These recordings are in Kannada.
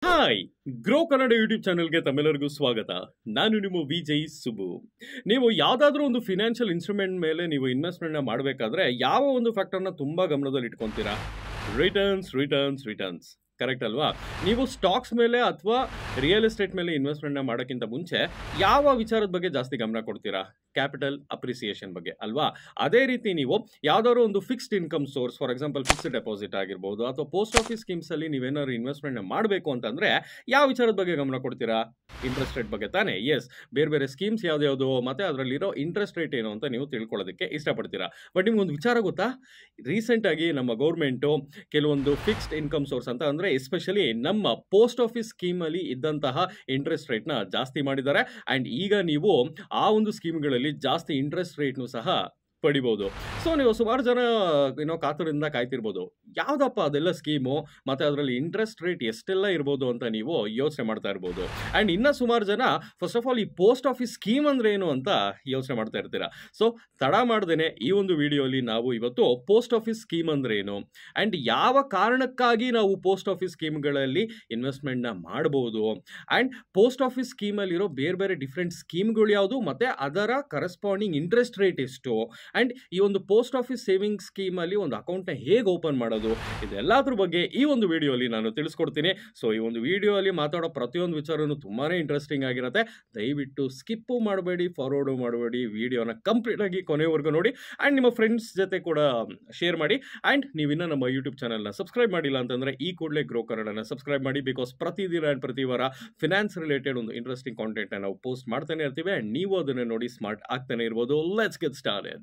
ಹಾಯ್ ಗ್ರೋ ಕನ್ನಡ ಯೂಟ್ಯೂಬ್ ಚಾನೆಲ್ಗೆ ತಮ್ಮೆಲ್ಲರಿಗೂ ಸ್ವಾಗತ ನಾನು ನಿಮ್ಮ ವಿಜಯ್ ಸುಬು ನೀವು ಯಾವುದಾದ್ರೂ ಒಂದು ಫಿನಾನ್ಷಿಯಲ್ ಇನ್ಸ್ಟ್ರೂಮೆಂಟ್ ಮೇಲೆ ನೀವು ಇನ್ವೆಸ್ಟ್ಮೆಂಟ್ನ ಮಾಡಬೇಕಾದ್ರೆ ಯಾವ ಒಂದು ಫ್ಯಾಕ್ಟರ್ನ ತುಂಬ ಗಮನದಲ್ಲಿ ಇಟ್ಕೊತೀರಾ ರಿಟರ್ನ್ಸ್ ರಿಟರ್ನ್ಸ್ ರಿಟರ್ನ್ಸ್ ಕರೆಕ್ಟ್ ಅಲ್ವಾ ನೀವು ಸ್ಟಾಕ್ಸ್ ಮೇಲೆ ಅಥವಾ ರಿಯಲ್ ಎಸ್ಟೇಟ್ ಮೇಲೆ ಇನ್ವೆಸ್ಟ್ಮೆಂಟ್ನ ಮಾಡೋಕ್ಕಿಂತ ಮುಂಚೆ ಯಾವ ವಿಚಾರದ ಬಗ್ಗೆ ಜಾಸ್ತಿ ಗಮನ ಕೊಡ್ತೀರಾ ಕ್ಯಾಪಿಟಲ್ ಅಪ್ರಿಸಿಯೇಷನ್ ಬಗ್ಗೆ ಅಲ್ವಾ ಅದೇ ರೀತಿ ನೀವು ಯಾವ್ದಾದ್ರು ಒಂದು fixed income source for example fixed deposit ಆಗಿರ್ಬೋದು ಅಥವಾ ಪೋಸ್ಟ್ ಆಫೀಸ್ ಸ್ಕೀಮ್ಸ್ ಅಲ್ಲಿ ನೀವೇನಾದ್ರು ಇನ್ವೆಸ್ಟ್ಮೆಂಟ್ ಮಾಡಬೇಕು ಅಂತಂದ್ರೆ ಯಾವ ವಿಚಾರದ ಬಗ್ಗೆ ಗಮನ ಕೊಡ್ತೀರಾ ಇಂಟ್ರೆಸ್ಟ್ ರೇಟ್ ಬಗ್ಗೆ ತಾನೇ ಎಸ್ ಬೇರೆ ಬೇರೆ ಸ್ಕೀಮ್ಸ್ ಯಾವ್ದ್ಯಾವುದು ಮತ್ತೆ ಅದರಲ್ಲಿರೋ ಇಂಟ್ರೆಸ್ಟ್ ರೇಟ್ ಏನು ಅಂತ ನೀವು ತಿಳ್ಕೊಳ್ಳೋದಕ್ಕೆ ಇಷ್ಟಪಡ್ತೀರಾ ಬಟ್ ನಿಮ್ಗೊಂದು ವಿಚಾರ ಗೊತ್ತಾ ರೀಸೆಂಟ್ ಆಗಿ ನಮ್ಮ ಗೌರ್ಮೆಂಟು ಕೆಲವೊಂದು ಫಿಕ್ಸ್ಡ್ ಇನ್ಕಮ್ ಸೋರ್ಸ್ ಅಂತ ಅಂದ್ರೆ ಎಸ್ಪೆಷಲಿ ನಮ್ಮ ಪೋಸ್ಟ್ ಆಫೀಸ್ ಸ್ಕೀಮ್ ಅಲ್ಲಿ ಇದ್ದಂತಹ ಇಂಟ್ರೆಸ್ಟ್ ರೇಟ್ನ ಜಾಸ್ತಿ ಮಾಡಿದ್ದಾರೆ ಅಂಡ್ ಈಗ ನೀವು ಆ ಒಂದು ಸ್ಕೀಮ್ಗಳಲ್ಲಿ ಜಾಸ್ತಿ ಇಂಟ್ರೆಸ್ಟ್ ರೇಟ್ನು ಸಹ ಪಡಿಬೋದು ಸೊ ನೀವು ಸುಮಾರು ಜನ ಏನೋ ಕಾತುರದಿಂದ ಕಾಯ್ತಿರ್ಬೋದು ಯಾವುದಪ್ಪ ಅದೆಲ್ಲ ಸ್ಕೀಮು ಮತ್ತು ಅದರಲ್ಲಿ ಇಂಟ್ರೆಸ್ಟ್ ರೇಟ್ ಎಷ್ಟೆಲ್ಲ ಇರ್ಬೋದು ಅಂತ ನೀವು ಯೋಚನೆ ಮಾಡ್ತಾ ಇರ್ಬೋದು ಆ್ಯಂಡ್ ಇನ್ನು ಸುಮಾರು ಜನ ಫಸ್ಟ್ ಆಫ್ ಆಲ್ ಈ ಪೋಸ್ಟ್ ಆಫೀಸ್ ಸ್ಕೀಮ್ ಅಂದ್ರೆ ಏನು ಅಂತ ಯೋಚನೆ ಮಾಡ್ತಾ ಇರ್ತೀರಾ ಸೊ ತಡ ಮಾಡ್ದೇನೆ ಈ ಒಂದು ವಿಡಿಯೋಲಿ ನಾವು ಇವತ್ತು ಪೋಸ್ಟ್ ಆಫೀಸ್ ಸ್ಕೀಮ್ ಅಂದ್ರೆ ಏನು ಆ್ಯಂಡ್ ಯಾವ ಕಾರಣಕ್ಕಾಗಿ ನಾವು ಪೋಸ್ಟ್ ಆಫೀಸ್ ಸ್ಕೀಮ್ಗಳಲ್ಲಿ ಇನ್ವೆಸ್ಟ್ಮೆಂಟ್ನ ಮಾಡ್ಬೋದು ಆ್ಯಂಡ್ ಪೋಸ್ಟ್ ಆಫೀಸ್ ಸ್ಕೀಮಲ್ಲಿರೋ ಬೇರೆ ಬೇರೆ ಡಿಫ್ರೆಂಟ್ ಸ್ಕೀಮ್ಗಳು ಯಾವುದು ಮತ್ತು ಅದರ ಕರೆಸ್ಪಾಂಡಿಂಗ್ ಇಂಟ್ರೆಸ್ಟ್ ರೇಟ್ ಎಷ್ಟು ಆ್ಯಂಡ್ ಈ ಒಂದು ಪೋಸ್ಟ್ ಆಫೀಸ್ ಸೇವಿಂಗ್ ಸ್ಕೀಮಲ್ಲಿ ಒಂದು ಅಕೌಂಟ್ನ ಹೇಗೆ ಓಪನ್ ಮಾಡೋದು ಇದೆಲ್ಲದ್ರ ಬಗ್ಗೆ ಈ ಒಂದು ವಿಡಿಯೋಲಿ ನಾನು ತಿಳಿಸ್ಕೊಡ್ತೀನಿ ಸೊ ಈ ಒಂದು ವಿಡಿಯೋಲಿ ಮಾತಾಡೋ ಪ್ರತಿಯೊಂದು ವಿಚಾರನೂ ತುಂಬಾ ಇಂಟ್ರೆಸ್ಟಿಂಗ್ ಆಗಿರುತ್ತೆ ದಯವಿಟ್ಟು ಸ್ಕಿಪ್ಪು ಮಾಡಬೇಡಿ ಫಾರ್ವರ್ಡು ಮಾಡಬೇಡಿ ವಿಡಿಯೋನ ಕಂಪ್ಲೀಟಾಗಿ ಕೊನೆವರೆಗೂ ನೋಡಿ ಆ್ಯಂಡ್ ನಿಮ್ಮ ಫ್ರೆಂಡ್ಸ್ ಜೊತೆ ಕೂಡ ಶೇರ್ ಮಾಡಿ ಆ್ಯಂಡ್ ನೀವಿನ್ನ ನಮ್ಮ ಯೂಟ್ಯೂಬ್ ಚಾನಲ್ನ ಸಬ್ಸ್ಕ್ರೈಬ್ ಮಾಡಿಲ್ಲ ಅಂತಂದರೆ ಈ ಕೂಡಲೇ ಗ್ರೋ ಕನ್ನಡನ ಸಬ್ಸ್ಕ್ರೈಬ್ ಮಾಡಿ ಬಿಕಾಸ್ ಪ್ರತಿದಿನ ಆ್ಯಂಡ್ ಪ್ರತಿ ವಾರ ಫಿನಾನ್ಸ್ ರಿಲೇಟೆಡ್ ಒಂದು ಇಂಟ್ರೆಸ್ಟಿಂಗ್ ಕಾಂಟೆಂಟ್ನ ನಾವು ಪೋಸ್ಟ್ ಮಾಡ್ತಾನೆ ಇರ್ತೀವಿ ಆ್ಯಂಡ್ ನೀವು ಅದನ್ನು ನೋಡಿ ಸ್ಮಾರ್ಟ್ ಆಗ್ತಾನೆ ಇರ್ಬೋದು ಲೆಟ್ಸ್ ಗೆಟ್ ಸ್ಟಾರ್ಟೆಡ್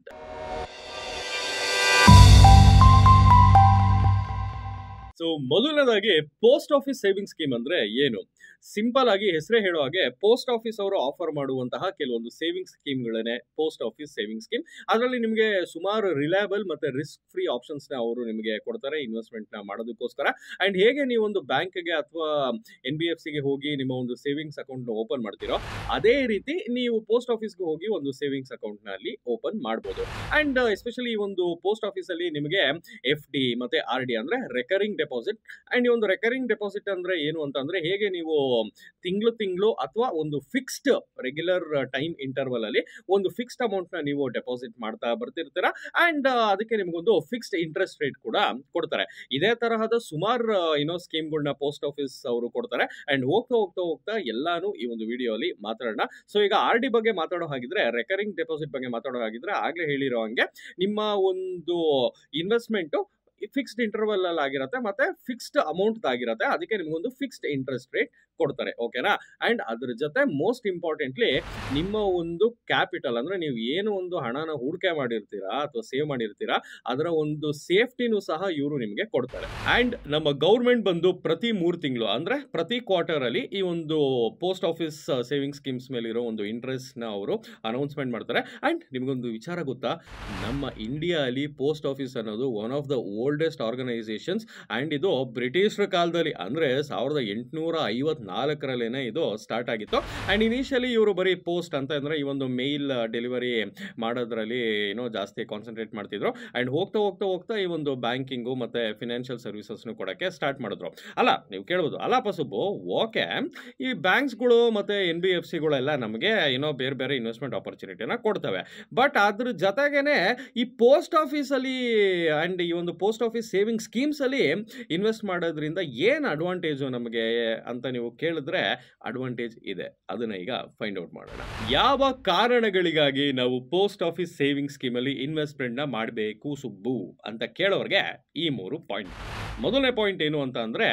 ಸೊ ಮೊದಲನೇದಾಗಿ ಪೋಸ್ಟ್ ಆಫೀಸ್ ಸೇವಿಂಗ್ ಸ್ಕೀಮ್ ಅಂದ್ರೆ ಏನು ಸಿಂಪಲ್ ಆಗಿ ಹೆಸರೇ ಹೇಳೋ ಹಾಗೆ ಪೋಸ್ಟ್ ಆಫೀಸ್ ಅವರು ಆಫರ್ ಮಾಡುವಂತಹ ಕೆಲವೊಂದು ಸೇವಿಂಗ್ ಸ್ಕೀಮ್ಗಳೇ ಪೋಸ್ಟ್ ಆಫೀಸ್ ಸೇವಿಂಗ್ ಸ್ಕೀಮ್ ಅದರಲ್ಲಿ ನಿಮಗೆ ಸುಮಾರು ರಿಲಯಬಲ್ ಮತ್ತೆ ರಿಸ್ಕ್ ಫ್ರೀ ಆಪ್ಷನ್ಸ್ ನ ಅವರು ನಿಮಗೆ ಕೊಡ್ತಾರೆ ಇನ್ವೆಸ್ಟ್ಮೆಂಟ್ ನ ಮಾಡೋದಕ್ಕೋಸ್ಕರ ಅಂಡ್ ಹೇಗೆ ನೀವು ಒಂದು ಬ್ಯಾಂಕ್ಗೆ ಅಥವಾ ಎನ್ ಬಿ ಎಫ್ ಸಿಗೆ ಹೋಗಿ ನಿಮ್ಮ ಒಂದು ಸೇವಿಂಗ್ಸ್ ಅಕೌಂಟ್ ಓಪನ್ ಮಾಡ್ತೀರೋ ಅದೇ ರೀತಿ ನೀವು ಪೋಸ್ಟ್ ಆಫೀಸ್ಗೆ ಹೋಗಿ ಒಂದು ಸೇವಿಂಗ್ಸ್ ಅಕೌಂಟ್ ನಲ್ಲಿ ಓಪನ್ ಮಾಡಬಹುದು ಅಂಡ್ ಎಸ್ಪೆಷಲಿ ಈ ಒಂದು ಪೋಸ್ಟ್ ಆಫೀಸ್ ಅಲ್ಲಿ ನಿಮಗೆ ಎಫ್ ಡಿ ಮತ್ತೆ ಆರ್ ಡಿ ಅಂದ್ರೆ ರೆಕರಿಂಗ್ ಡೆಪಾಸಿಟ್ ಅಂಡ್ ಈ ಒಂದು ರೆಕರಿಂಗ್ ಡೆಪಾಸಿಟ್ ಅಂದ್ರೆ ಏನು ಅಂತ ಅಂದ್ರೆ ಹೇಗೆ ನೀವು ತಿಂಗಳು ತಿಂಗಳು ಅಥವಾ ಒಂದು ಫಿಕ್ಸ್ಡ್ ರೆಗ್ಯುಲರ್ ಟೈಮ್ ಇಂಟರ್ವಲ್ ಅಲ್ಲಿ ಒಂದು ಫಿಕ್ಸ್ಡ್ ಅಮೌಂಟ್ ನ ನೀವು ಡೆಪಾಸಿಟ್ ಮಾಡ್ತಾ ಬರ್ತಿರ್ತೀರಾ ಅಂಡ್ ಅದಕ್ಕೆ ನಿಮಗೊಂದು ಫಿಕ್ಸ್ಡ್ ಇಂಟ್ರೆಸ್ಟ್ ರೇಟ್ ಕೂಡ ಕೊಡ್ತಾರೆ ಇದೇ ತರಹದ ಸುಮಾರು ಏನೋ ಸ್ಕೀಮ್ಗಳನ್ನ ಪೋಸ್ಟ್ ಆಫೀಸ್ ಅವರು ಕೊಡ್ತಾರೆ ಅಂಡ್ ಹೋಗ್ತಾ ಹೋಗ್ತಾ ಹೋಗ್ತಾ ಎಲ್ಲಾನು ಈ ಒಂದು ವಿಡಿಯೋಲಿ ಮಾತಾಡೋಣ ಸೊ ಈಗ ಆರ್ ಡಿ ಬಗ್ಗೆ ಮಾತಾಡೋ ಹಾಗಿದ್ರೆ ರೆಕರಿಂಗ್ ಡೆಪಾಸಿಟ್ ಬಗ್ಗೆ ಮಾತಾಡೋ ಹಾಗಿದ್ರೆ ಆಗ್ಲೇ ಹೇಳಿರೋ ಹಂಗೆ ನಿಮ್ಮ ಒಂದು ಇನ್ವೆಸ್ಟ್ಮೆಂಟ್ ಫಿಕ್ಸ್ಡ್ ಇಂಟರ್ವಲ್ ಅಲ್ಲಿ ಆಗಿರುತ್ತೆ ಮತ್ತೆ ಫಿಕ್ಸ್ಡ್ ಅಮೌಂಟ್ ಆಗಿರುತ್ತೆ ಅದಕ್ಕೆ ನಿಮಗೊಂದು ಫಿಕ್ಸ್ಡ್ ಇಂಟ್ರೆಸ್ಟ್ ರೇಟ್ ಕೊಡ್ತಾರೆ ಓಕೆನಾ ಅಂಡ್ ಅದ್ರ ಜೊತೆ ಮೋಸ್ಟ್ ಇಂಪಾರ್ಟೆಂಟ್ಲಿ ನಿಮ್ಮ ಒಂದು ಕ್ಯಾಪಿಟಲ್ ಅಂದ್ರೆ ನೀವು ಏನು ಒಂದು ಹಣನ ಹೂಡಿಕೆ ಮಾಡಿರ್ತೀರಾ ಅಥವಾ ಸೇವ್ ಮಾಡಿರ್ತೀರಾ ಅದರ ಒಂದು ಸೇಫ್ಟಿನೂ ಸಹ ಇವರು ನಿಮಗೆ ಕೊಡ್ತಾರೆ ಅಂಡ್ ನಮ್ಮ ಗೌರ್ಮೆಂಟ್ ಬಂದು ಪ್ರತಿ ಮೂರು ತಿಂಗಳು ಅಂದ್ರೆ ಪ್ರತಿ ಕ್ವಾರ್ಟರ್ ಅಲ್ಲಿ ಈ ಒಂದು ಪೋಸ್ಟ್ ಆಫೀಸ್ ಸೇವಿಂಗ್ ಸ್ಕೀಮ್ಸ್ ಮೇಲೆ ಇರೋ ಒಂದು ಇಂಟ್ರೆಸ್ಟ್ ನ ಅವರು ಅನೌನ್ಸ್ಮೆಂಟ್ ಮಾಡ್ತಾರೆ ಅಂಡ್ ನಿಮಗೊಂದು ವಿಚಾರ ಗೊತ್ತಾ ನಮ್ಮ ಇಂಡಿಯಾ ಅಲ್ಲಿ ಪೋಸ್ಟ್ ಆಫೀಸ್ ಅನ್ನೋದು one of the oldest organisations and ಇದು ಬ್ರಿಟಿಷರ ಕಾಲದಲ್ಲಿ ಅಂದ್ರೆ ಸಾವಿರದ ಎಂಟುನೂರ ಐವತ್ನಾಲ್ಕರಲ್ಲೇನೆ ಇದು ಸ್ಟಾರ್ಟ್ ಆಗಿತ್ತು ಅಂಡ್ ಇನಿಷಿಯಲಿ ಇವರು ಬರೀ ಪೋಸ್ಟ್ ಅಂತ ಅಂದ್ರೆ ಈ ಒಂದು ಮೇಲ್ ಡೆಲಿವರಿ ಮಾಡೋದ್ರಲ್ಲಿ ಏನೋ ಜಾಸ್ತಿ ಕಾನ್ಸಂಟ್ರೇಟ್ ಮಾಡ್ತಿದ್ರು ಅಂಡ್ ಹೋಗ್ತಾ ಹೋಗ್ತಾ ಹೋಗ್ತಾ ಈ ಒಂದು ಬ್ಯಾಂಕಿಂಗು ಮತ್ತೆ ಫಿನಾನ್ಷಿಯಲ್ ಸರ್ವಿಸಸ್ನು ಕೊಡಕ್ಕೆ ಸ್ಟಾರ್ಟ್ ಮಾಡಿದ್ರು ಅಲ್ಲ ನೀವು ಕೇಳ್ಬೋದು ಅಲ್ಲ ಪಸುಬು ಓಕೆ ಈ ಬ್ಯಾಂಕ್ಸ್ಗಳು ಮತ್ತೆ ಎನ್ ಬಿ ಎಫ್ ಸಿಗಳೆಲ್ಲ ನಮಗೆ ಏನೋ ಬೇರೆ ಬೇರೆ ಇನ್ವೆಸ್ಟ್ಮೆಂಟ್ ಆಪರ್ಚುನಿಟಿನ ಕೊಡ್ತವೆ ಬಟ್ ಅದ್ರ ಜೊತೆಗೇನೆ ಈ ಪೋಸ್ಟ್ ಆಫೀಸಲ್ಲಿ ಅಂಡ್ ಈ ಒಂದು ಪೋಸ್ಟ್ ಆಫೀಸ್ ಸೇವಿಂಗ್ ಸ್ಕೀಮ್ಸ್ ಅಲ್ಲಿ ಇನ್ವೆಸ್ಟ್ ಮಾಡೋದ್ರಿಂದ ಏನು ಅಡ್ವಾಂಟೇಜು ನಮಗೆ ಅಂತ ನೀವು ಕೇಳಿದ್ರೆ ಅಡ್ವಾಂಟೇಜ್ ಇದೆ ಅದನ್ನ ಈಗ ಫೈಂಡ್ ಔಟ್ ಮಾಡೋಣ ಯಾವ ಕಾರಣಗಳಿಗಾಗಿ ನಾವು ಪೋಸ್ಟ್ ಆಫೀಸ್ ಸೇವಿಂಗ್ ಸ್ಕೀಮ್ ಅಲ್ಲಿ ಇನ್ವೆಸ್ಟ್ಮೆಂಟ್ ನ ಮಾಡಬೇಕು ಸುಬ್ಬು ಅಂತ ಕೇಳೋರ್ಗೆ ಈ ಮೂರು ಪಾಯಿಂಟ್ ಮೊದಲನೇ ಪಾಯಿಂಟ್ ಏನು ಅಂತ ಅಂದ್ರೆ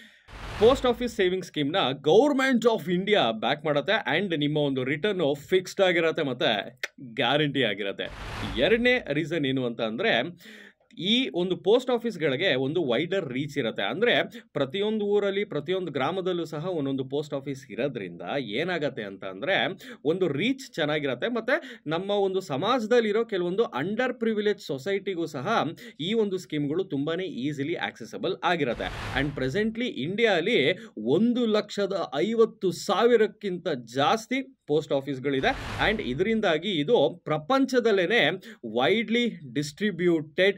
ಪೋಸ್ಟ್ ಆಫೀಸ್ ಸೇವಿಂಗ್ ಸ್ಕೀಮ್ನ ಗೌರ್ಮೆಂಟ್ ಆಫ್ ಇಂಡಿಯಾ ಬ್ಯಾಕ್ ಮಾಡುತ್ತೆ ಆ್ಯಂಡ್ ನಿಮ್ಮ ಒಂದು ರಿಟರ್ನ್ ಫಿಕ್ಸ್ಡ್ ಆಗಿರತ್ತೆ ಮತ್ತೆ ಗ್ಯಾರಂಟಿ ಆಗಿರತ್ತೆ ಎರಡನೇ ರೀಸನ್ ಏನು ಅಂತ ಅಂದರೆ ಈ ಒಂದು ಪೋಸ್ಟ್ ಆಫೀಸ್ಗಳಿಗೆ ಒಂದು ವೈಡರ್ ರೀಚ್ ಇರುತ್ತೆ ಅಂದರೆ ಪ್ರತಿಯೊಂದು ಊರಲ್ಲಿ ಪ್ರತಿಯೊಂದು ಗ್ರಾಮದಲ್ಲೂ ಸಹ ಒಂದೊಂದು ಪೋಸ್ಟ್ ಆಫೀಸ್ ಇರೋದ್ರಿಂದ ಏನಾಗತ್ತೆ ಅಂತ ಅಂದರೆ ಒಂದು ರೀಚ್ ಚೆನ್ನಾಗಿರತ್ತೆ ಮತ್ತು ನಮ್ಮ ಒಂದು ಸಮಾಜದಲ್ಲಿರೋ ಕೆಲವೊಂದು ಅಂಡರ್ ಪ್ರಿವಿಲೇಜ್ ಸೊಸೈಟಿಗೂ ಸಹ ಈ ಒಂದು ಸ್ಕೀಮ್ಗಳು ತುಂಬಾ ಈಸಿಲಿ ಆಕ್ಸೆಸಬಲ್ ಆಗಿರುತ್ತೆ ಆ್ಯಂಡ್ ಪ್ರೆಸೆಂಟ್ಲಿ ಇಂಡಿಯಾಲಿ ಒಂದು ಲಕ್ಷದ ಐವತ್ತು ಸಾವಿರಕ್ಕಿಂತ ಜಾಸ್ತಿ ಪೋಸ್ಟ್ ಆಫೀಸ್ಗಳಿದೆ ಆ್ಯಂಡ್ ಇದರಿಂದಾಗಿ ಇದು ಪ್ರಪಂಚದಲ್ಲೇ ವೈಡ್ಲಿ ಡಿಸ್ಟ್ರಿಬ್ಯೂಟೆಡ್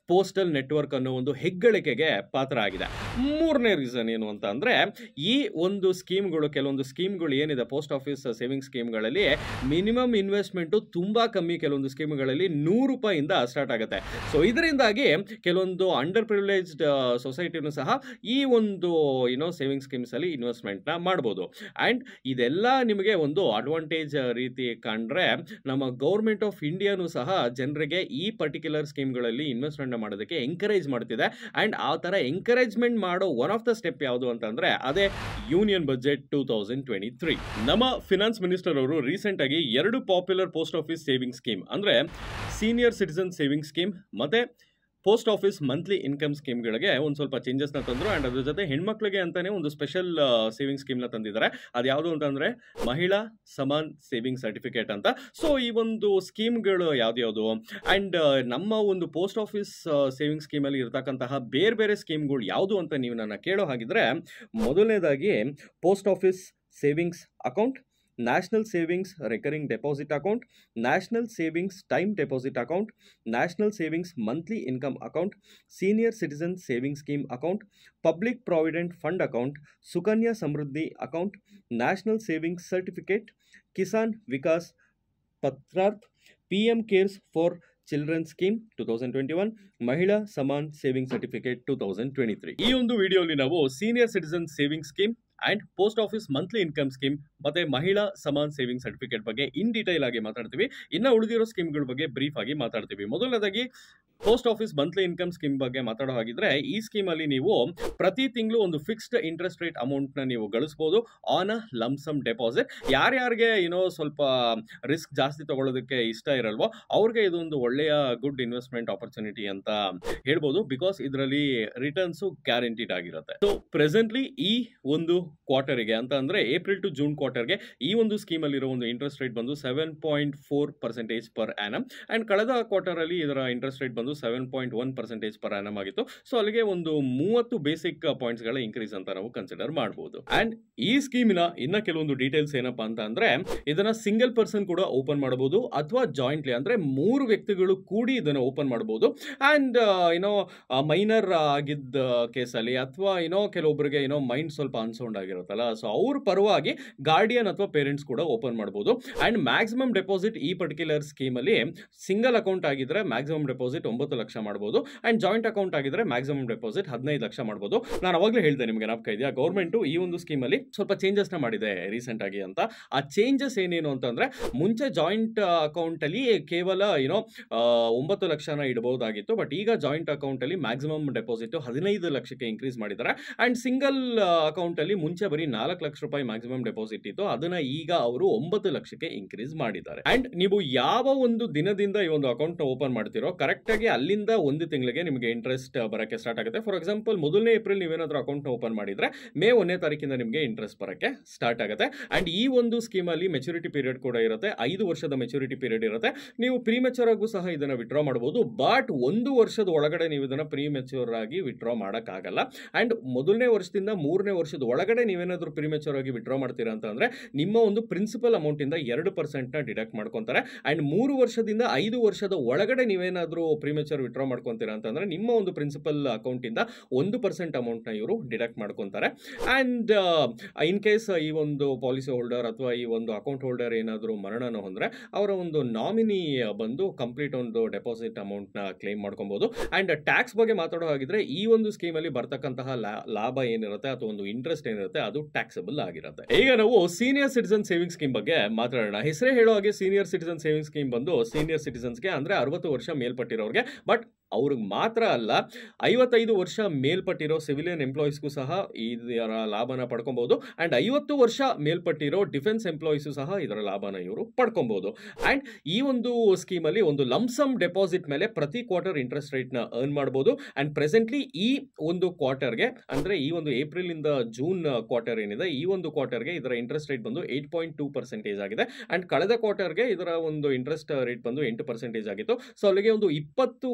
ಪೋಸ್ಟಲ್ ನೆಟ್ವರ್ಕ್ ಅನ್ನೋ ಒಂದು ಹೆಗ್ಗಳಿಕೆಗೆ ಪಾತ್ರ ಆಗಿದೆ ಮೂರನೇ ರೀಸನ್ ಏನು ಅಂತ ಅಂದರೆ ಈ ಒಂದು ಸ್ಕೀಮ್ಗಳು ಕೆಲವೊಂದು ಸ್ಕೀಮ್ಗಳು ಏನಿದೆ ಪೋಸ್ಟ್ ಆಫೀಸ್ ಸೇವಿಂಗ್ ಸ್ಕೀಮ್ಗಳಲ್ಲಿ ಮಿನಿಮಮ್ ಇನ್ವೆಸ್ಟ್ಮೆಂಟು ತುಂಬ ಕಮ್ಮಿ ಕೆಲವೊಂದು ಸ್ಕೀಮ್ಗಳಲ್ಲಿ ನೂರು ರೂಪಾಯಿಂದ ಸ್ಟಾರ್ಟ್ ಆಗುತ್ತೆ ಸೊ ಇದರಿಂದಾಗಿ ಕೆಲವೊಂದು ಅಂಡರ್ ಪ್ರಿವಿಲೇಜ್ಡ್ ಸೊಸೈಟಿನೂ ಸಹ ಈ ಒಂದು ಏನೋ ಸೇವಿಂಗ್ ಸ್ಕೀಮ್ಸಲ್ಲಿ ಇನ್ವೆಸ್ಟ್ಮೆಂಟ್ನ ಮಾಡ್ಬೋದು ಆ್ಯಂಡ್ ಇದೆಲ್ಲ ನಿಮಗೆ ಒಂದು ಅಡ್ವಾಂಟೇಜ್ ರೀತಿ ಕಂಡ್ರೆ ನಮ್ಮ ಗೌರ್ಮೆಂಟ್ ಆಫ್ ಇಂಡಿಯಾನು ಸಹ ಜನರಿಗೆ ಈ ಪರ್ಟಿಕ್ಯುಲರ್ ಸ್ಕೀಮ್ಗಳಲ್ಲಿ ಇನ್ವೆಸ್ಟ್ಮೆಂಟ್ ಮಾಡೋದಕ್ಕೆ ಎಂಕರೇಜ್ ಮಾಡ್ತಿದೆ ಆ್ಯಂಡ್ ಆ ಥರ ಎಂಕರೇಜ್ಮೆಂಟ್ ಮಾಡೋ ಒನ್ ಆಫ್ ದ ಸ್ಟೆಪ್ ಯಾವುದು ಅಂತಂದರೆ ಅದೇ union budget two thousand twenty three ನಮ್ಮ ಫಿನಾನ್ಸ್ ಮಿನಿಸ್ಟರ್ ಅವರು ರೀಸೆಂಟ್ ಆಗಿ ಎರಡು popular post office saving scheme ಅಂದ್ರೆ ಸೀನಿಯರ್ ಸಿಟಿಸನ್ ಸೇವಿಂಗ್ ಸ್ಕೀಮ್ ಮತ್ತೆ ಪೋಸ್ಟ್ ಆಫೀಸ್ ಮಂತ್ಲಿ ಇನ್ಕಮ್ ಸ್ಕೀಮ್ಗಳಿಗೆ ಒಂದು ಸ್ವಲ್ಪ ಚೇಂಜಸ್ನ ತಂದರು ಆ್ಯಂಡ್ ಅದ್ರ ಜೊತೆ ಹೆಣ್ಮಕ್ಳಿಗೆ ಅಂತಾನೆ ಒಂದು ಸ್ಪೆಷಲ್ ಸೇವಿಂಗ್ ಸ್ಕೀಮ್ನ ತಂದಿದ್ದಾರೆ ಅದು ಯಾವುದು ಅಂತಂದರೆ ಮಹಿಳಾ ಸಮಾನ್ ಸೇವಿಂಗ್ ಸರ್ಟಿಫಿಕೇಟ್ ಅಂತ ಸೊ ಈ ಒಂದು ಸ್ಕೀಮ್ಗಳು ಯಾವ್ದ್ಯಾವುದು ಆ್ಯಂಡ್ ನಮ್ಮ ಒಂದು ಪೋಸ್ಟ್ ಆಫೀಸ್ ಸೇವಿಂಗ್ ಸ್ಕೀಮಲ್ಲಿ ಇರತಕ್ಕಂತಹ ಬೇರೆ ಬೇರೆ ಸ್ಕೀಮ್ಗಳು ಯಾವುದು ಅಂತ ನೀವು ನನ್ನ ಕೇಳೋ ಹಾಗಿದ್ರೆ ಮೊದಲನೇದಾಗಿ post office savings account national savings recurring deposit account national savings time deposit account national savings monthly income account senior citizen saving scheme account public provident fund account Sukanya Samriddhi account national savings certificate Kisan Vikas ಪತ್ರಾರ್ಥ P M cares for children scheme two thousand twenty one Mahila Samman saving certificate two thousand twenty three ಈ ಒಂದು ವಿಡಿಯೋಲಿ ನಾವು senior citizen saving scheme and post office monthly income scheme ಮತ್ತೆ ಮಹಿಳಾ ಸಮಾನ್ ಸೇವಿಂಗ್ ಸರ್ಟಿಫಿಕೇಟ್ ಬಗ್ಗೆ ಇನ್ ಡೀಟೈಲ್ ಆಗಿ ಮಾತಾಡ್ತೀವಿ ಇನ್ನು ಉಳಿದಿರೋ ಸ್ಕೀಮ್ಗಳ ಬಗ್ಗೆ ಬ್ರೀಫ್ ಆಗಿ ಮಾತಾಡ್ತೀವಿ ಮೊದಲನೇದಾಗಿ post office monthly income scheme ಬಗ್ಗೆ ಮಾತಾಡೋ ಹಾಗಿದ್ರೆ ಈ ಸ್ಕೀಮಲ್ಲಿ ನೀವು ಪ್ರತಿ ತಿಂಗಳು ಒಂದು ಫಿಕ್ಸ್ಡ್ ಇಂಟ್ರೆಸ್ಟ್ ರೇಟ್ ಅಮೌಂಟ್ನ ನೀವು ಗಳಿಸ್ಬೋದು ಆನ್ ಅ ಲಮ್ಸಮ್ ಡೆಪಾಸಿಟ್ ಯಾರ್ಯಾರಿಗೆ ಏನೋ ಸ್ವಲ್ಪ ರಿಸ್ಕ್ ಜಾಸ್ತಿ ತಗೊಳ್ಳೋದಕ್ಕೆ ಇಷ್ಟ ಇರಲ್ವೋ ಅವ್ರಿಗೆ ಇದೊಂದು ಒಳ್ಳೆಯ ಗುಡ್ ಇನ್ವೆಸ್ಟ್ಮೆಂಟ್ ಆಪರ್ಚುನಿಟಿ ಅಂತ ಹೇಳ್ಬೋದು ಬಿಕಾಸ್ ಇದರಲ್ಲಿ ರಿಟರ್ನ್ಸು ಗ್ಯಾರಂಟಿಡ್ ಆಗಿರುತ್ತೆ ಸೊ ಪ್ರೆಸೆಂಟ್ಲಿ ಈ ಒಂದು ಕ್ವಾರ್ಟರಿಗೆ ಅಂತ ಅಂದರೆ ಏಪ್ರಿಲ್ ಟು ಜೂನ್ ಕ್ವಾರ್ಟರ್ಗೆ ಈ ಒಂದು ಸ್ಕೀಮಲ್ಲಿರೋ ಒಂದು ಇಂಟ್ರೆಸ್ಟ್ ರೇಟ್ ಬಂದು seven point four percentage per annum and ಕಳೆದ ಕ್ವಾರ್ಟರಲ್ಲಿ ಇದರ ಇಂಟ್ರೆಸ್ಟ್ ರೇಟ್ ಬಂದು seven point one percentage per annum ಆಗಿತ್ತು ಸೊ ಅಲ್ಲಿಗೆ ಒಂದು ಮೂವತ್ತು ಬೇಸಿಕ್ ಪಾಯಿಂಟ್ಸ್ಗಳ ಇನ್ಕ್ರೀಸ್ ಅಂತ ನಾವು ಕನ್ಸಿಡರ್ ಮಾಡ್ಬೋದು ಆ್ಯಂಡ್ ಈ ಸ್ಕೀಮಿನ ಇನ್ನ ಕೆಲವೊಂದು ಡೀಟೇಲ್ಸ್ ಏನಪ್ಪಾ ಅಂತ ಅಂದರೆ ಇದನ್ನ ಸಿಂಗಲ್ ಪರ್ಸನ್ ಕೂಡ ಓಪನ್ ಮಾಡಬಹುದು ಅಥವಾ ಜಾಯಿಂಟ್ಲಿ ಅಂದರೆ ಮೂರು ವ್ಯಕ್ತಿಗಳು ಕೂಡಿ ಇದನ್ನು ಓಪನ್ ಮಾಡಬಹುದು ಆ್ಯಂಡ್ ಏನೋ ಮೈನರ್ ಆಗಿದ್ದ ಕೇಸಲ್ಲಿ ಅಥವಾ ಏನೋ ಕೆಲವೊಬ್ಬರಿಗೆ ಏನೋ ಮೈಂಡ್ ಸ್ವಲ್ಪ ಅನ್ಸೌಂಡ್ ಆಗಿರುತ್ತಲ್ಲ ಸೊ ಅವ್ರ ಪರವಾಗಿ ಗಾರ್ಡಿಯನ್ ಅಥವಾ ಪೇರೆಂಟ್ಸ್ ಕೂಡ ಓಪನ್ ಮಾಡ್ಬೋದು ಆ್ಯಂಡ್ ಮ್ಯಾಕ್ಸಿಮಮ್ ಡೆಪಾಸಿಟ್ ಈ ಪರ್ಟಿಕ್ಯುಲರ್ ಸ್ಕೀಮಲ್ಲಿ ಸಿಂಗಲ್ ಅಕೌಂಟ್ ಆಗಿದ್ರೆ ಮ್ಯಾಕ್ಸಿಮಮ್ ಡೆಪಾಸಿಟ್ ಒಂಬತ್ತು ಲಕ್ಷ ಮಾಡ್ಬೋದು ಆ್ಯಂಡ್ ಜಾಯಿಂಟ್ ಅಕೌಂಟ್ ಆಗಿದ್ರೆ ಮ್ಯಾಕ್ಸಿಮಮ್ ಡೆಪಾಸಿಟ್ ಹದಿನೈದು ಲಕ್ಷ ಮಾಡ್ಬೋದು ನಾನು ಅವಾಗಲೇ ಹೇಳಿದೆ ನಿಮಗೆ ನಾಪ್ಕ ಇದೆಯಾ ಗೌರ್ಮೆಂಟು ಈ ಒಂದು ಸ್ಕೀಮಲ್ಲಿ ಸ್ವಲ್ಪ ಚೇಂಜಸ್ನ ಮಾಡಿದೆ ರೀಸೆಂಟ್ ಆಗಿ ಅಂತ ಆ ಚೇಂಜಸ್ ಏನೇನು ಅಂತಂದ್ರೆ ಮುಂಚೆ ಜಾಯಿಂಟ್ ಅಕೌಂಟಲ್ಲಿ ಕೇವಲ ಏನೋ ಒಂಬತ್ತು ಲಕ್ಷನ ಇಡಬಹುದಾಗಿತ್ತು ಬಟ್ ಈಗ ಜಾಯಿಂಟ್ ಅಕೌಂಟಲ್ಲಿ ಮ್ಯಾಕ್ಸಿಮಮ್ ಡೆಪಾಸಿಟ್ ಹದಿನೈದು ಲಕ್ಷಕ್ಕೆ ಇನ್ಕ್ರೀಸ್ ಮಾಡಿದ್ದಾರೆ ಆ್ಯಂಡ್ ಸಿಂಗಲ್ ಅಕೌಂಟಲ್ಲಿ ಮುಂಚೆ ಬರೀ ನಾಲ್ಕು ಲಕ್ಷ ರೂಪಾಯಿ ಮ್ಯಾಕ್ಸಿಮಮ್ ಡೆಪಾಸಿಟ್ ಇತ್ತು ಅದನ್ನ ಈಗ ಅವರು ಒಂಬತ್ತು ಲಕ್ಷಕ್ಕೆ ಇನ್ಕ್ರೀಸ್ ಮಾಡಿದ್ದಾರೆ ಆ್ಯಂಡ್ ನೀವು ಯಾವ ಒಂದು ದಿನದಿಂದ ಈ ಒಂದು ಅಕೌಂಟ್ ಓಪನ್ ಮಾಡ್ತಿರೋ ಕರೆಕ್ಟಾಗಿ ಅಲ್ಲಿಂದ ಒಂದು ತಿಂಗಳಿಗೆ ನಿಮಗೆ ಇಂಟ್ರೆಸ್ಟ್ ಬರೋಕ್ಕೆ ಸ್ಟಾರ್ಟ್ ಆಗುತ್ತೆ ಫಾರ್ ಎಕ್ಸಾಂಪಲ್ ಮೊದಲನೇ ಏಪ್ರಿಲ್ ನೀವೇನಾದ್ರೂ ಅಕೌಂಟ್ನ ಓಪನ್ ಮಾಡಿದ್ರೆ ಮೇ ಒಂದನೇ ತಾರೀಕಿಂದ ನಿಮಗೆ ಇಂಟ್ರೆಸ್ಟ್ ಬರೋಕ್ಕೆ ಸ್ಟಾರ್ಟ್ ಆಗುತ್ತೆ ಆ್ಯಂಡ್ ಈ ಒಂದು ಸ್ಕೀಮಲ್ಲಿ ಮೆಚುರಿಟಿ ಪೀರಿಯಡ್ ಕೂಡ ಇರುತ್ತೆ ಐದು ವರ್ಷದ ಮೆಚುರಿಟಿ ಪೀರಿಯಡ್ ಇರುತ್ತೆ ನೀವು ಪ್ರೀಮೆಚೂರ್ ಆಗು ಸಹ ಇದನ್ನು ವಿಡ್ರಾ ಮಾಡಬಹುದು ಬಟ್ ಒಂದು ವರ್ಷದ ಒಳಗಡೆ ನೀವು ಇದನ್ನು ಪ್ರೀಮೆಚೂರ್ ಆಗಿ ವಿಡ್ರಾ ಮಾಡೋಕ್ಕಾಗಲ್ಲ ಆ್ಯಂಡ್ ಮೊದಲನೇ ವರ್ಷದಿಂದ ಮೂರನೇ ವರ್ಷದ ಒಳಗಡೆ ನೀವೇನಾದರೂ ಪ್ರೀಮೆಚೂರ್ ಆಗಿ ವಿಡ್ರಾ ಮಾಡ್ತೀರಾ ಅಂತಂದರೆ ನಿಮ್ಮ ಒಂದು ಪ್ರಿನ್ಸಿಪಲ್ ಅಮೌಂಟಿಂದ ಎರಡು ಪರ್ಸೆಂಟ್ನ ಡಿಡಕ್ಟ್ ಮಾಡ್ಕೊತಾರೆ ಆ್ಯಂಡ್ ಮೂರು ವರ್ಷದಿಂದ ಐದು ವರ್ಷದ ಒಳಗಡೆ ನೀವೇನಾದರೂ ಪ್ರೀಮೆಚೂರ್ ವಿಡ್ರಾ ಮಾಡ್ಕೊತೀರಾ ಅಂತಂದರೆ ನಿಮ್ಮ ಒಂದು ಪ್ರಿನ್ಸಿಪಲ್ ಅಕೌಂಟಿಂದ ಒಂದು ಪರ್ಸೆಂಟ್ ಅಮೌಂಟ್ನ ಇವರು ಡಿಡಕ್ಟ್ ಮಾಡ್ಕೊತಾರೆ ಆ್ಯಂಡ್ ಇನ್ ಕೇಸ್ ಈ ಒಂದು ಪಾಲಿಸಿ ಹೋಲ್ಡರ್ ಅಥವಾ ಈ ಒಂದು ಅಕೌಂಟ್ ಹೋಲ್ಡರ್ ಏನಾದರೂ ಮರಣನೋ ಅಂದರೆ ಅವರ ಒಂದು ನಾಮಿನಿ ಬಂದು ಕಂಪ್ಲೀಟ್ ಒಂದು ಡೆಪಾಸಿಟ್ ಅಮೌಂಟ್ನ ಕ್ಲೈಮ್ ಮಾಡ್ಕೊಬೋದು ಆ್ಯಂಡ್ ಟ್ಯಾಕ್ಸ್ ಬಗ್ಗೆ ಮಾತಾಡೋ ಹಾಗಿದ್ರೆ ಈ ಒಂದು ಸ್ಕೀಮಲ್ಲಿ ಬರ್ತಕ್ಕಂತಹ ಲಾ- ಲಾಭ ಏನಿರುತ್ತೆ ಅಥವಾ ಒಂದು ಇಂಟ್ರೆಸ್ಟ್ ಏನಿರುತ್ತೆ ಅದು ಟ್ಯಾಕ್ಸಬಲ್ ಆಗಿರುತ್ತೆ ಈಗ ನಾವು ಸೀನಿಯರ್ ಸಿಟಿಸನ್ ಸೇವಿಂಗ್ ಸ್ಕೀಮ್ ಬಗ್ಗೆ ಮಾತಾಡೋಣ ಹೆಸರೇ ಹೇಳೋ ಹಾಗೆ ಸೀನಿಯರ್ ಸಿಟಿಸನ್ ಸೇವಿಂಗ್ ಸ್ಕೀಮ್ ಬಂದು ಸೀನಿಯರ್ ಸಿಟಿಸನ್ಸ್ಗೆ ಅಂದರೆ ಅರವತ್ತು ವರ್ಷ ಮೇಲ್ಪಟ್ಟಿರೋರಿಗೆ ಬಟ್ ಅವ್ರಿಗೆ ಮಾತ್ರ ಅಲ್ಲ ಐವತ್ತೈದು ವರ್ಷ ಮೇಲ್ಪಟ್ಟಿರೋ ಸಿವಿಲಿಯನ್ ಎಂಪ್ಲಾಯೀಸ್ಗೂ ಸಹ ಇದರ ಲಾಭನ ಪಡ್ಕೊಬಹುದು ಆ್ಯಂಡ್ ಐವತ್ತು ವರ್ಷ ಮೇಲ್ಪಟ್ಟಿರೋ ಡಿಫೆನ್ಸ್ ಎಂಪ್ಲಾಯೀಸು ಸಹ ಇದರ ಲಾಭನ ಇವರು ಪಡ್ಕೊಬಹುದು ಆ್ಯಂಡ್ ಈ ಒಂದು ಸ್ಕೀಮಲ್ಲಿ ಒಂದು ಲಂಸಮ್ ಡೆಪಾಸಿಟ್ ಮೇಲೆ ಪ್ರತಿ ಕ್ವಾರ್ಟರ್ ಇಂಟ್ರೆಸ್ಟ್ ರೇಟ್ನ ಅರ್ನ್ ಮಾಡ್ಬೋದು ಆ್ಯಂಡ್ ಪ್ರೆಸೆಂಟ್ಲಿ ಈ ಒಂದು ಕ್ವಾರ್ಟರ್ಗೆ ಅಂದರೆ ಈ ಒಂದು ಏಪ್ರಿಲಿಂದ ಜೂನ್ ಕ್ವಾರ್ಟರ್ ಏನಿದೆ ಈ ಒಂದು ಕ್ವಾರ್ಟರ್ಗೆ ಇದರ ಇಂಟ್ರೆಸ್ಟ್ ರೇಟ್ ಬಂದು ಏಯ್ಟ್ ಪಾಯಿಂಟ್ ಟೂ ಪರ್ಸೆಂಟೇಜ್ ಆಗಿದೆ ಆ್ಯಂಡ್ ಕಳೆದ ಕ್ವಾರ್ಟರ್ಗೆ ಇದರ ಒಂದು ಇಂಟ್ರೆಸ್ಟ್ ರೇಟ್ ಬಂದು ಎಂಟು ಪರ್ಸೆಂಟೇಜ್ ಆಗಿತ್ತು ಸೊ ಅಲ್ಲಿಗೆ ಒಂದು ಇಪ್ಪತ್ತು ಬೇಸಿಕ್